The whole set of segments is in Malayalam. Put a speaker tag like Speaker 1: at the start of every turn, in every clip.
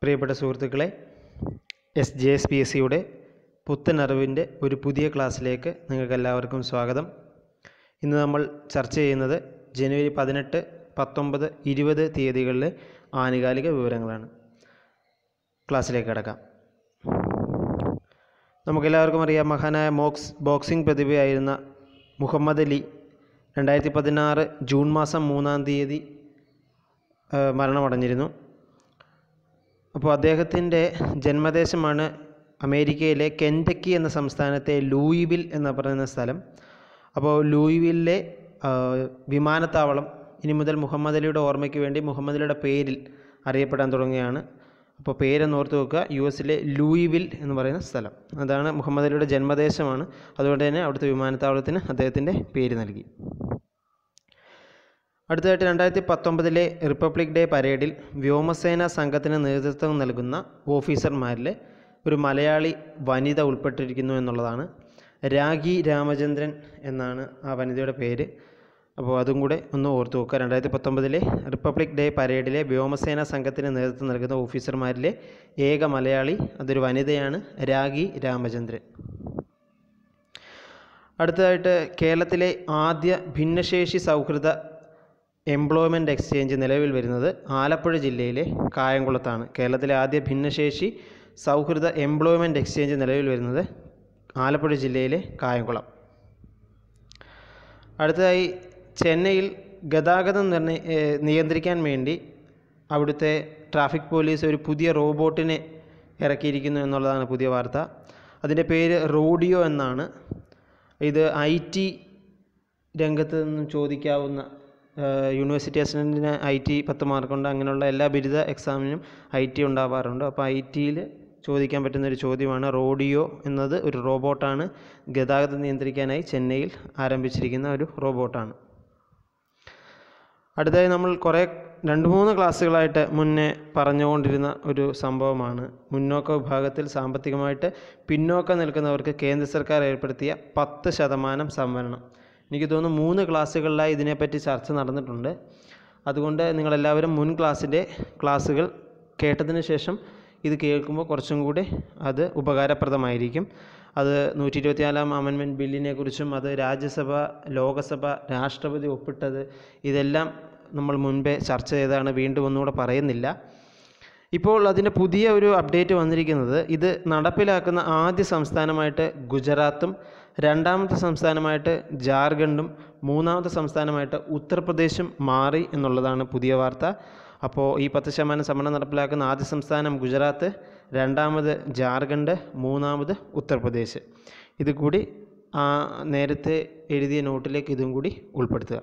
Speaker 1: പ്രിയപ്പെട്ട സുഹൃത്തുക്കളെ S J S P S സിയുടെ പുത്തൻ അറിവിൻ്റെ ഒരു പുതിയ ക്ലാസ്സിലേക്ക് നിങ്ങൾക്ക് എല്ലാവർക്കും സ്വാഗതം ഇന്ന് നമ്മൾ ചർച്ച ചെയ്യുന്നത് ജനുവരി പതിനെട്ട് പത്തൊമ്പത് ഇരുപത് തീയതികളിലെ ആനുകാലിക വിവരങ്ങളാണ് ക്ലാസ്സിലേക്ക് കിടക്കാം നമുക്കെല്ലാവർക്കും അറിയാം മഹാനായ മോക്സ് ബോക്സിംഗ് പ്രതിഭയായിരുന്ന മുഹമ്മദ് അലി രണ്ടായിരത്തി പതിനാറ് ജൂൺ മാസം മൂന്നാം തീയതി ആ, മരണമടഞ്ഞിരുന്നു അപ്പോൾ അദ്ദേഹത്തിൻ്റെ ജന്മദേശമാണ് അമേരിക്കയിലെ കെൻറ്റക്കി എന്ന സംസ്ഥാനത്തെ ലൂയിവിൽ എന്ന് പറയുന്ന സ്ഥലം അപ്പോൾ ലൂയിവിലെ ആ, വിമാനത്താവളം ഇനി മുതൽ മുഹമ്മദ് അലിയുടെ ഓർമ്മയ്ക്ക് വേണ്ടി മുഹമ്മദ് അലിയുടെ പേരിൽ അറിയപ്പെടാൻ തുടങ്ങുകയാണ് അപ്പോൾ പേരെന്ന് ഓർത്ത് വെക്കുക യു എസിലെ ലൂയിവിൽ എന്ന് പറയുന്ന സ്ഥലം അതാണ് മുഹമ്മദ് അലിയുടെ ജന്മദേശമാണ് അതുകൊണ്ട് തന്നെ അവിടുത്തെ വിമാനത്താവളത്തിന് അദ്ദേഹത്തിൻ്റെ പേര് നൽകി അടുത്തതായിട്ട് രണ്ടായിരത്തി പത്തൊമ്പതിലെ റിപ്പബ്ലിക് ഡേ പരേഡിൽ വ്യോമസേന സംഘത്തിന് നേതൃത്വം നൽകുന്ന ഓഫീസർമാരിൽ ഒരു മലയാളി വനിത ഉൾപ്പെട്ടിരിക്കുന്നു എന്നുള്ളതാണ് രാഗി രാമചന്ദ്രൻ എന്നാണ് ആ വനിതയുടെ പേര് അപ്പോൾ അതും കൂടെ ഒന്ന് ഓർത്ത് നോക്കുക രണ്ടായിരത്തി പത്തൊമ്പതിലെ റിപ്പബ്ലിക് ഡേ പരേഡിലെ വ്യോമസേന സംഘത്തിന് നേതൃത്വം നൽകുന്ന ഓഫീസർമാരിലെ ഏക മലയാളി അതൊരു വനിതയാണ് രാഗി രാമചന്ദ്രൻ അടുത്തതായിട്ട് കേരളത്തിലെ ആദ്യ ഭിന്നശേഷി സൗഹൃദ എംപ്ലോയ്മെൻറ്റ് എക്സ്ചേഞ്ച് നിലവിൽ വരുന്നത് ആലപ്പുഴ ജില്ലയിലെ കായംകുളത്താണ് കേരളത്തിലെ ആദ്യ ഭിന്നശേഷി സൗഹൃദ എംപ്ലോയ്മെൻറ്റ് എക്സ്ചേഞ്ച് നിലവിൽ വരുന്നത് ആലപ്പുഴ ജില്ലയിലെ കായംകുളം അടുത്തതായി ചെന്നൈയിൽ ഗതാഗതം നിർണ്ണയ ഏഹ് നിയന്ത്രിക്കാൻ വേണ്ടി അവിടുത്തെ ട്രാഫിക് പോലീസ് ഒരു പുതിയ റോബോട്ടിനെ ഇറക്കിയിരിക്കുന്നു എന്നുള്ളതാണ് പുതിയ വാർത്ത അതിൻ്റെ പേര് റോഡിയോ എന്നാണ് ഇത് ഐ ടി രംഗത്ത് നിന്നും ചോദിക്കാവുന്ന ഏഹ് യൂണിവേഴ്സിറ്റി അസിസ്റ്റൻറ്റിന് ഐ ടി പത്ത് മാർക്കുണ്ട് അങ്ങനെയുള്ള എല്ലാ ബിരുദ എക്സാമിനും ഐ ടി ഉണ്ടാവാറുണ്ട് അപ്പോൾ ഐ ടിയിൽ ചോദിക്കാൻ പറ്റുന്ന ഒരു ചോദ്യമാണ് റോഡിയോ എന്നത് ഒരു റോബോട്ടാണ് ഗതാഗതം നിയന്ത്രിക്കാനായി ചെന്നൈയിൽ ആരംഭിച്ചിരിക്കുന്ന ഒരു റോബോട്ടാണ് അടുത്തതായി നമ്മൾ കുറേ രണ്ട് മൂന്ന് ക്ലാസ്സുകളായിട്ട് മുന്നേ പറഞ്ഞുകൊണ്ടിരുന്ന ഒരു സംഭവമാണ് മുന്നോക്ക വിഭാഗത്തിൽ സാമ്പത്തികമായിട്ട് പിന്നോക്കം നിൽക്കുന്നവർക്ക് കേന്ദ്ര സർക്കാർ ഏർപ്പെടുത്തിയ പത്ത് ശതമാനം സംവരണം എനിക്ക് തോന്നുന്നു മൂന്ന് ക്ലാസ്സുകളിലായി ഇതിനെപ്പറ്റി ചർച്ച നടന്നിട്ടുണ്ട് അതുകൊണ്ട് നിങ്ങളെല്ലാവരും മുൻ ക്ലാസ്സിൻ്റെ ക്ലാസ്സുകൾ കേട്ടതിന് ശേഷം ഇത് കേൾക്കുമ്പോൾ കുറച്ചും കൂടി അത് ഉപകാരപ്രദമായിരിക്കും അത് നൂറ്റി ഇരുപത്തിനാലാം അമെൻമെൻറ്റ് ബില്ലിനെ കുറിച്ചും അത് രാജ്യസഭ ലോകസഭ രാഷ്ട്രപതി ഒപ്പിട്ടത് ഇതെല്ലാം നമ്മൾ മുൻപേ ചർച്ച ചെയ്താണ് വീണ്ടും ഒന്നുകൂടെ പറയുന്നില്ല ഇപ്പോൾ അതിൻ്റെ പുതിയ ഒരു അപ്ഡേറ്റ് വന്നിരിക്കുന്നത് ഇത് നടപ്പിലാക്കുന്ന ആദ്യ സംസ്ഥാനമായിട്ട് ഗുജറാത്തും രണ്ടാമത്തെ സംസ്ഥാനമായിട്ട് ജാർഖണ്ഡും മൂന്നാമത്തെ സംസ്ഥാനമായിട്ട് ഉത്തർപ്രദേശും മാറി എന്നുള്ളതാണ് പുതിയ വാർത്ത അപ്പോൾ ഈ പത്ത് ശതമാനം സംവരണം നടപ്പിലാക്കുന്ന ആദ്യ സംസ്ഥാനം ഗുജറാത്ത് രണ്ടാമത് ജാർഖണ്ഡ് മൂന്നാമത് ഉത്തർപ്രദേശ് ഇത് കൂടി ആ നേരത്തെ എഴുതിയ നോട്ടിലേക്ക് ഇതും കൂടി ഉൾപ്പെടുത്തുക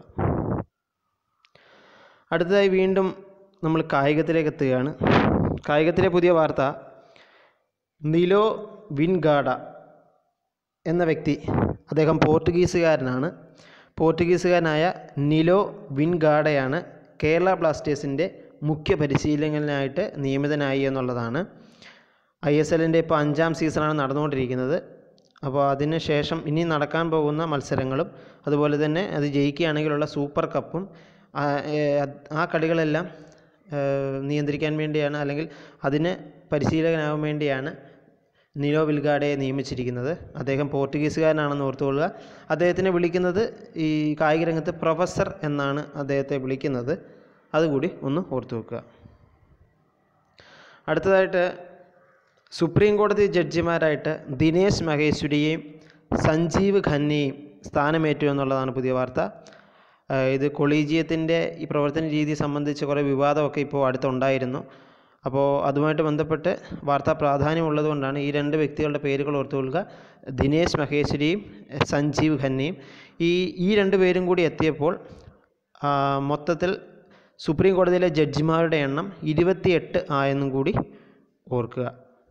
Speaker 1: അടുത്തതായി വീണ്ടും നമ്മൾ കായികത്തിലേക്ക് എത്തുകയാണ് കായികത്തിലെ പുതിയ വാർത്ത നിലോ വിൻഗാഡ എന്ന വ്യക്തി അദ്ദേഹം പോർട്ടുഗീസുകാരനാണ് പോർട്ടുഗീസുകാരനായ നിലോ വിൻഗാഡയാണ് കേരള ബ്ലാസ്റ്റേഴ്സിൻ്റെ മുഖ്യ പരിശീലകനായിട്ട് നിയമിതനായി എന്നുള്ളതാണ് ഐ എസ് എല്ലിൻ്റെ ഇപ്പോൾ അഞ്ചാം സീസണാണ് നടന്നുകൊണ്ടിരിക്കുന്നത് അപ്പോൾ അതിന് ശേഷം ഇനി നടക്കാൻ പോകുന്ന മത്സരങ്ങളും അതുപോലെ തന്നെ അത് ജയിക്കുകയാണെങ്കിലുള്ള സൂപ്പർ കപ്പും ആ, ഏ, ആ കളികളെല്ലാം ഏ, നിയന്ത്രിക്കാൻ വേണ്ടിയാണ് അല്ലെങ്കിൽ അതിന് പരിശീലകനാകാൻ വേണ്ടിയാണ് നിലോ വിൽഗാഡയെ നിയമിച്ചിരിക്കുന്നത് അദ്ദേഹം പോർട്ടുഗീസുകാരനാണെന്ന് ഓർത്തുകൊള്ളുക അദ്ദേഹത്തിനെ വിളിക്കുന്നത് ഈ കായിക രംഗത്ത് പ്രൊഫസർ എന്നാണ് അദ്ദേഹത്തെ വിളിക്കുന്നത് അതുകൂടി ഒന്ന് ഓർത്തു വെക്കുക അടുത്തതായിട്ട് സുപ്രീം കോടതി ജഡ്ജിമാരായിട്ട് ദിനേശ് മഹേശ്വരിയെയും സഞ്ജീവ് ഖന്നയെയും സ്ഥാനമേറ്റു എന്നുള്ളതാണ് പുതിയ വാർത്ത ആ, ഇത് കൊളീജിയത്തിൻ്റെ ഈ പ്രവർത്തന രീതി സംബന്ധിച്ച് കുറേ വിവാദമൊക്കെ ഇപ്പോൾ അടുത്തുണ്ടായിരുന്നു അപ്പോൾ അതുമായിട്ട് ബന്ധപ്പെട്ട് വാർത്താ പ്രാധാന്യമുള്ളതുകൊണ്ടാണ് ഈ രണ്ട് വ്യക്തികളുടെ പേരുകൾ ഓർത്തുകൊള്ളുക ദിനേശ് മഹേശ്വരിയും സഞ്ജീവ് ഖന്നയും ഈ ഈ രണ്ട് പേരും കൂടി എത്തിയപ്പോൾ ആ, മൊത്തത്തിൽ സുപ്രീം കോടതിയിലെ ജഡ്ജിമാരുടെ എണ്ണം ഇരുപത്തിയെട്ട് ആയെന്നും കൂടി ഓർക്കുക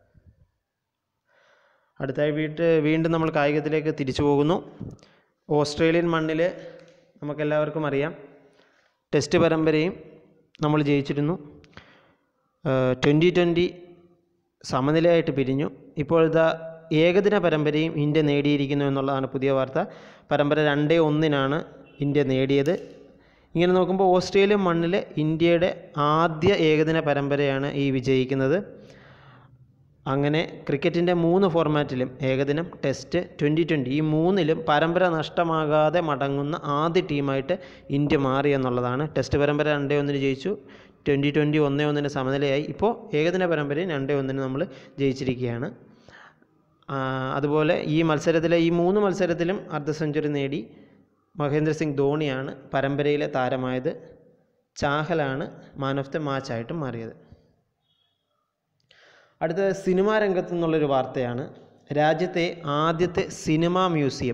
Speaker 1: അടുത്തായി വീട്ട് വീണ്ടും നമ്മൾ കായികത്തിലേക്ക് തിരിച്ചു പോകുന്നു ഓസ്ട്രേലിയൻ മണ്ണിൽ നമുക്കെല്ലാവർക്കും അറിയാം ടെസ്റ്റ് പരമ്പരയും നമ്മൾ ജയിച്ചിരുന്നു ട്വൻ്റി ട്വൻ്റി സമനിലയായിട്ട് പിരിഞ്ഞു ഇപ്പോൾ ഇതാ ഏകദിന പരമ്പരയും ഇന്ത്യ നേടിയിരിക്കുന്നു എന്നുള്ളതാണ് പുതിയ വാർത്ത പരമ്പര രണ്ടേ ഒന്നിനാണ് ഇന്ത്യ നേടിയത് ഇങ്ങനെ നോക്കുമ്പോൾ ഓസ്ട്രേലിയൻ മണ്ണിൽ ഇന്ത്യയുടെ ആദ്യ ഏകദിന പരമ്പരയാണ് ഈ വിജയിക്കുന്നത് അങ്ങനെ ക്രിക്കറ്റിൻ്റെ മൂന്ന് ഫോർമാറ്റിലും ഏകദിനം ടെസ്റ്റ് ട്വൻ്റി ട്വൻ്റി ഈ മൂന്നിലും പരമ്പര നഷ്ടമാകാതെ മടങ്ങുന്ന ആദ്യ ടീമായിട്ട് ഇന്ത്യ മാറി എന്നുള്ളതാണ് ടെസ്റ്റ് പരമ്പര രണ്ടേ ഒന്നിന് ജയിച്ചു ട്വൻ്റി ട്വൻ്റി ഒന്നേ ഒന്നിന് സമനിലയായി ഇപ്പോൾ ഏകദിന പരമ്പരയും രണ്ടേ ഒന്നിന് നമ്മൾ ജയിച്ചിരിക്കുകയാണ് ആ, അതുപോലെ ഈ മത്സരത്തിലെ ഈ മൂന്ന് മത്സരത്തിലും അർദ്ധ സെഞ്ചുറി നേടി മഹേന്ദ്ര സിംഗ് ധോണിയാണ് പരമ്പരയിലെ താരമായത് ചാഹലാണ് മാൻ ഓഫ് ദ മാച്ചായിട്ടും മാറിയത് അടുത്തത് സിനിമാ രംഗത്തു നിന്നുള്ളൊരു വാർത്തയാണ് രാജ്യത്തെ ആദ്യത്തെ സിനിമാ മ്യൂസിയം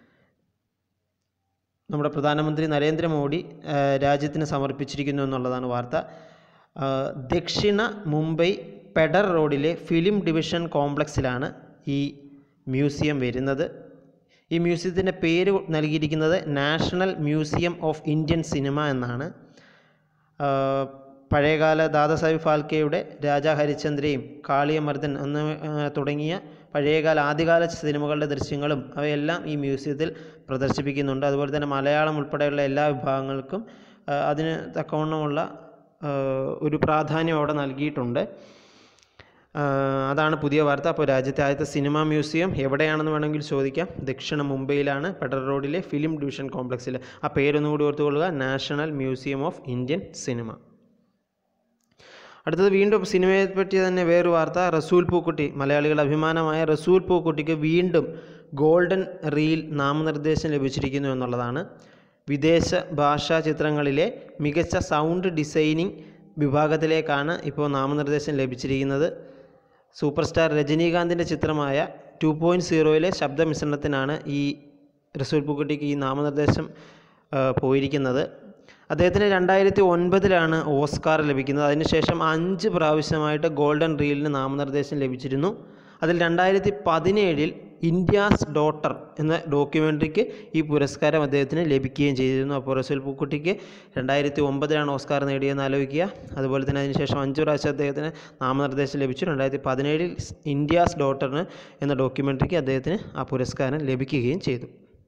Speaker 1: നമ്മുടെ പ്രധാനമന്ത്രി നരേന്ദ്രമോദി ആ, രാജ്യത്തിന് സമർപ്പിച്ചിരിക്കുന്നു എന്നുള്ളതാണ് വാർത്ത ആ, ദക്ഷിണ മുംബൈ പെഡർ റോഡിലെ ഫിലിം ഡിവിഷൻ കോംപ്ലക്സിലാണ് ഈ മ്യൂസിയം വരുന്നത് ഈ മ്യൂസിയത്തിൻ്റെ പേര് നൽകിയിരിക്കുന്നത് national museum of Indian cinema എന്നാണ് ആ, പഴയകാല ദാദാസാഹിബ് ഫാൽക്കെയുടെ രാജാ ഹരിചന്ദ്രയും കാളിയമർദ്ദൻ എന്ന് ആ, തുടങ്ങിയ പഴയകാല ആദ്യകാല സിനിമകളുടെ ദൃശ്യങ്ങളും അവയെല്ലാം ഈ മ്യൂസിയത്തിൽ പ്രദർശിപ്പിക്കുന്നുണ്ട് അതുപോലെ തന്നെ മലയാളം ഉൾപ്പെടെയുള്ള എല്ലാ വിഭാഗങ്ങൾക്കും ആ, അതിന് തക്കവണ്ണമുള്ള ആ, ഒരു പ്രാധാന്യം അവിടെ നൽകിയിട്ടുണ്ട് ആ, അതാണ് പുതിയ വാർത്ത അപ്പോൾ രാജ്യത്തെ ആദ്യത്തെ സിനിമ മ്യൂസിയം എവിടെയാണെന്ന് വേണമെങ്കിൽ ചോദിക്കാം ദക്ഷിണ മുംബൈയിലാണ് ഫെഡറൽ റോഡിലെ ഫിലിം ഡിവിഷൻ കോംപ്ലക്സിൽ ആ പേരൊന്നുകൂടി ഓർത്തുകൊള്ളുക national museum of Indian cinema അടുത്തത് വീണ്ടും സിനിമയെ പറ്റി തന്നെ വേറൊരു വാർത്ത റസൂൽ പൂക്കുട്ടി മലയാളികളുടെ അഭിമാനമായ റസൂൽ പൂക്കുട്ടിക്ക് വീണ്ടും ഗോൾഡൻ റീൽ നാമനിർദ്ദേശം ലഭിച്ചിരിക്കുന്നു എന്നുള്ളതാണ് വിദേശ ഭാഷാ ചിത്രങ്ങളിലെ മികച്ച സൗണ്ട് ഡിസൈനിങ് വിഭാഗത്തിലേക്കാണ് ഇപ്പോൾ നാമനിർദ്ദേശം ലഭിച്ചിരിക്കുന്നത് സൂപ്പർ സ്റ്റാർ രജനീകാന്തിൻ്റെ ചിത്രമായ ടു പോയിൻറ്റ് സീറോയിലെ ശബ്ദമിശ്രണത്തിനാണ് ഈ റസൂൽ പൂക്കുട്ടിക്ക് ഈ നാമനിർദ്ദേശം ആ, പോയിരിക്കുന്നത് അദ്ദേഹത്തിന് രണ്ടായിരത്തി ഒൻപതിലാണ് ഓസ്കാർ ലഭിക്കുന്നത് അതിനുശേഷം അഞ്ച് പ്രാവശ്യമായിട്ട് ഗോൾഡൻ റീലിന് നാമനിർദ്ദേശം ലഭിച്ചിരുന്നു അതിൽ രണ്ടായിരത്തി പതിനേഴിൽ ഇന്ത്യാസ് ഡോട്ടർ എന്ന ഡോക്യുമെൻ്ററിക്ക് ഈ പുരസ്കാരം അദ്ദേഹത്തിന് ലഭിക്കുകയും ചെയ്തിരുന്നു അപ്പോൾ റസൂൽ പൂക്കുട്ടിക്ക് രണ്ടായിരത്തി ഒമ്പതിലാണ് ഓസ്കാർ നേടിയെന്ന് ആലോചിക്കുക അതുപോലെ തന്നെ അതിനുശേഷം അഞ്ച് പ്രാവശ്യം അദ്ദേഹത്തിന് നാമനിർദ്ദേശം ലഭിച്ചു രണ്ടായിരത്തി പതിനേഴിൽ ഇന്ത്യാസ് ഡോട്ടറിന് എന്ന ഡോക്യുമെൻ്ററിക്ക് അദ്ദേഹത്തിന് ആ പുരസ്കാരം ലഭിക്കുകയും ചെയ്തു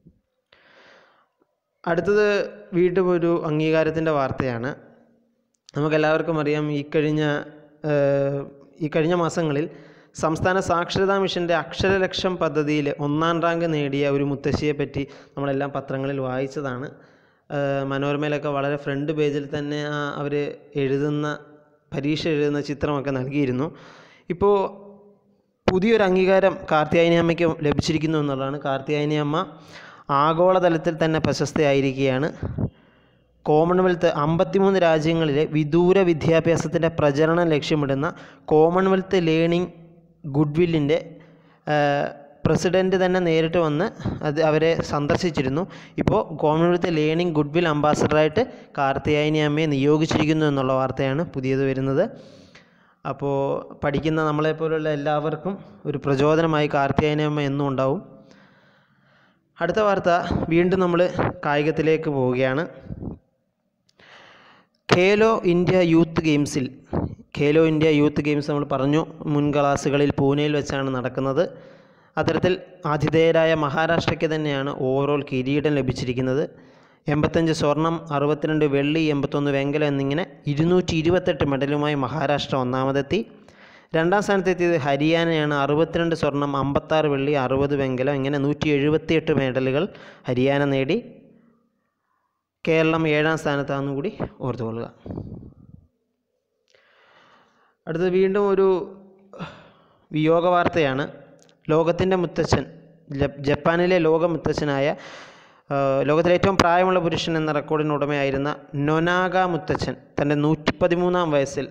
Speaker 1: അടുത്തത് വീണ്ടും ഒരു അംഗീകാരത്തിൻ്റെ വാർത്തയാണ് നമുക്കെല്ലാവർക്കും അറിയാം ഈ കഴിഞ്ഞ ഏഹ്, ഈ കഴിഞ്ഞ മാസങ്ങളിൽ സംസ്ഥാന സാക്ഷരതാ മിഷൻ്റെ അക്ഷരലക്ഷം പദ്ധതിയിൽ ഒന്നാം റാങ്ക് നേടിയ ഒരു മുത്തശ്ശിയെ പറ്റി നമ്മളെല്ലാം പത്രങ്ങളിൽ വായിച്ചതാണ് ഏഹ്, മനോരമയിലൊക്കെ വളരെ ഫ്രണ്ട് പേജിൽ തന്നെ അവർ എഴുതുന്ന പരീക്ഷ എഴുതുന്ന ചിത്രമൊക്കെ നൽകിയിരുന്നു ഇപ്പോൾ പുതിയൊരു അംഗീകാരം കാർത്തിയായനി അമ്മയ്ക്ക് ലഭിച്ചിരിക്കുന്നു എന്നുള്ളതാണ് കാർത്തിയായനി അമ്മ ആഗോളതലത്തിൽ തന്നെ പ്രശസ്തയായിരിക്കുകയാണ് കോമൺവെൽത്ത് അമ്പത്തിമൂന്ന് രാജ്യങ്ങളിലെ വിദൂര വിദ്യാഭ്യാസത്തിൻ്റെ പ്രചരണം ലക്ഷ്യമിടുന്ന കോമൺവെൽത്ത് ലേണിംഗ് ഗുഡ്വില്ലിൻ്റെ പ്രസിഡൻറ്റ് തന്നെ നേരിട്ട് വന്ന് അത് അവരെ സന്ദർശിച്ചിരുന്നു ഇപ്പോൾ കോമൺവെൽത്ത് ലേണിംഗ് ഗുഡ്വിൽ അംബാസഡറായിട്ട് കാർത്തിയായനി അമ്മയെ നിയോഗിച്ചിരിക്കുന്നു എന്നുള്ള വാർത്തയാണ് പുതിയത് വരുന്നത് അപ്പോൾ പഠിക്കുന്ന നമ്മളെപ്പോലുള്ള എല്ലാവർക്കും ഒരു പ്രചോദനമായി കാർത്തിയായനി അമ്മ എന്നും ഉണ്ടാവും അടുത്ത വാർത്ത വീണ്ടും നമ്മൾ കായികത്തിലേക്ക് പോവുകയാണ് ഖേലോ ഇന്ത്യ യൂത്ത് ഗെയിംസിൽ ഖേലോ ഇന്ത്യ യൂത്ത് ഗെയിംസ് നമ്മൾ പറഞ്ഞു മുൻ ക്ലാസ്സുകളിൽ പൂനെയിൽ വെച്ചാണ് നടക്കുന്നത് അത്തരത്തിൽ ആതിഥേയരായ മഹാരാഷ്ട്രയ്ക്ക് തന്നെയാണ് ഓവറോൾ കിരീടം ലഭിച്ചിരിക്കുന്നത് എൺപത്തഞ്ച് സ്വർണം അറുപത്തിരണ്ട് വെള്ളി എൺപത്തൊന്ന് വെങ്കലം എന്നിങ്ങനെ ഇരുന്നൂറ്റി ഇരുപത്തെട്ട് മെഡലുമായി മഹാരാഷ്ട്ര ഒന്നാമതെത്തി രണ്ടാം സ്ഥാനത്തെത്തിയത് ഹരിയാനയാണ് അറുപത്തിരണ്ട് സ്വർണം അമ്പത്താറ് വെള്ളി അറുപത് വെങ്കലം ഇങ്ങനെ നൂറ്റി എഴുപത്തിയെട്ട് മെഡലുകൾ ഹരിയാന നേടി കേരളം ഏഴാം സ്ഥാനത്താണെന്നും കൂടി ഓർത്തുകൊള്ളുക അടുത്തത് വീണ്ടും ഒരു വിയോഗ വാർത്തയാണ് ലോകത്തിൻ്റെ മുത്തച്ഛൻ ജപ്- ജപ്പാനിലെ ലോക മുത്തച്ഛനായ ആ, ലോകത്തിലെ ഏറ്റവും പ്രായമുള്ള പുരുഷൻ എന്ന റെക്കോർഡിന് ഉടമയായിരുന്ന നൊനാഗ മുത്തച്ഛൻ തൻ്റെ നൂറ്റി പതിമൂന്നാം വയസ്സിൽ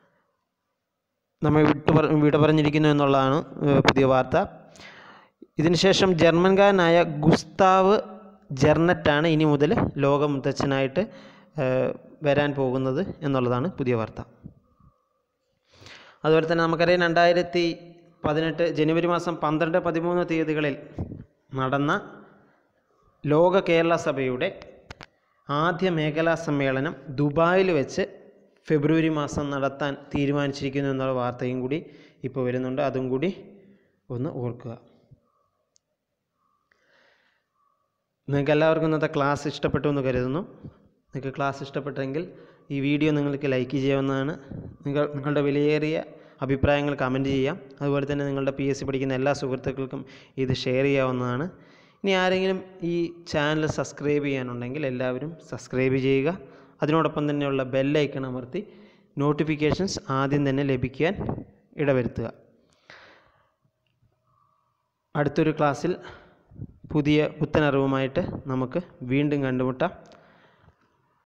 Speaker 1: നമ്മൾ വിട്ടു പറ വിട പറഞ്ഞിരിക്കുന്നു എന്നുള്ളതാണ് ഏഹ്, പുതിയ വാർത്ത ഇതിനുശേഷം ജർമ്മൻകാരനായ ഗുസ്താവ് ജെർണറ്റാണ് ഇനി മുതൽ ലോക മുത്തച്ഛനായിട്ട് ഏഹ്, വരാൻ പോകുന്നത് എന്നുള്ളതാണ് പുതിയ വാർത്ത അതുപോലെ തന്നെ നമുക്കറിയാം രണ്ടായിരത്തി പതിനെട്ട് ജനുവരി മാസം പന്ത്രണ്ട് പതിമൂന്ന് തീയതികളിൽ നടന്ന ലോക കേരള സഭയുടെ ആദ്യ മേഖലാ സമ്മേളനം ദുബായിൽ വെച്ച് ഫെബ്രുവരി മാസം നടത്താൻ തീരുമാനിച്ചിരിക്കുന്നു എന്നുള്ള വാർത്തയും കൂടി ഇപ്പോൾ വരുന്നുണ്ട് അതും കൂടി ഒന്ന് ഓർക്കുക നിങ്ങൾക്ക് എല്ലാവർക്കും ഇന്നത്തെ ക്ലാസ് ഇഷ്ടപ്പെട്ടു എന്ന് കരുതുന്നു നിങ്ങൾക്ക് ക്ലാസ് ഇഷ്ടപ്പെട്ടെങ്കിൽ ഈ വീഡിയോ നിങ്ങൾക്ക് ലൈക്ക് ചെയ്യാവുന്നതാണ് നിങ്ങൾ നിങ്ങളുടെ വിലയേറിയ അഭിപ്രായങ്ങൾ കമൻറ്റ് ചെയ്യാം അതുപോലെ തന്നെ നിങ്ങളുടെ പി എസ് സി പഠിക്കുന്ന എല്ലാ സുഹൃത്തുക്കൾക്കും ഇത് ഷെയർ ചെയ്യാവുന്നതാണ് ഇനി ആരെങ്കിലും ഈ ചാനൽ സബ്സ്ക്രൈബ് ചെയ്യാനുണ്ടെങ്കിൽ എല്ലാവരും സബ്സ്ക്രൈബ് ചെയ്യുക അതിനോടൊപ്പം തന്നെയുള്ള ബെല്ലൈക്കൺ അമർത്തി നോട്ടിഫിക്കേഷൻസ് ആദ്യം തന്നെ ലഭിക്കാൻ ഇടവരുത്തുക അടുത്തൊരു ക്ലാസ്സിൽ പുതിയ പുത്തനറിവുമായിട്ട് നമുക്ക് വീണ്ടും കണ്ടുമുട്ടാം